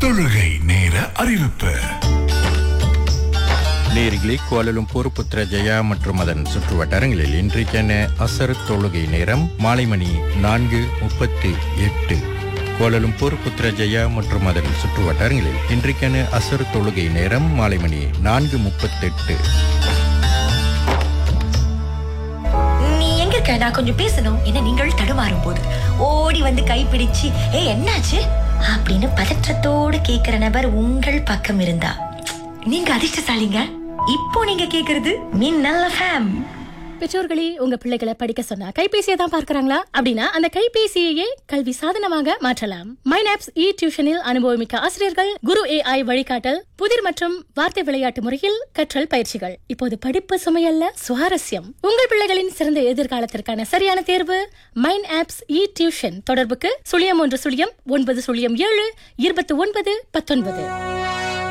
தொழுகை நேர அறிவிப்பு நேரிகளே கோலலும்பூர் புத்திர ஜெயா மற்றும் அதன் சுற்று வட்டாரங்களில் இன்றைக்கான அசர் தொழுகை நேரம் மாலை மணி நான்கு முப்பத்தி எட்டு கோலலும்பூர் புத்திர ஜெயா மற்றும் அதன் சுற்று வட்டாரங்களில் இன்றைக்கான அசர் தொழுகை நேரம் மாலை மணி நான்கு முப்பத்தெட்டு நீ எங்க இருக்க நான் கொஞ்சம் பேசணும் என்ன நீங்கள் தடுமாறும் போது ஓடி வந்து கைப்பிடிச்சு ஏ என்னாச்சு அப்படின்னு பதற்றத்தோடு கேக்குற நபர் உங்கள் பக்கம் இருந்தா நீங்க அதிர்ஷ்டசாலிங்க இப்போ நீங்க கேக்குறது மின்னல் ஃபேம் பெற்றோர்களே உங்க பிள்ளைகளை படிக்க சொன்னா கைபேசியை தான் பார்க்கறாங்களா அப்படின்னா அந்த கைபேசியையே கல்வி சாதனமாக மாற்றலாம் மைனாப்ஸ் இ டியூஷனில் அனுபவமிக்க ஆசிரியர்கள் குரு ஏஐ வழிகாட்டல் புதிர் மற்றும் வார்த்தை விளையாட்டு முறையில் கற்றல் பயிற்சிகள் இப்போது படிப்பு சுமையல்ல சுவாரஸ்யம் உங்கள் பிள்ளைகளின் சிறந்த எதிர்காலத்திற்கான சரியான தேர்வு மைன் ஆப்ஸ் இ டியூஷன் தொடர்புக்கு சுழியம் ஒன்று சுழியம் ஒன்பது சுழியம் ஏழு இருபத்தி ஒன்பது பத்தொன்பது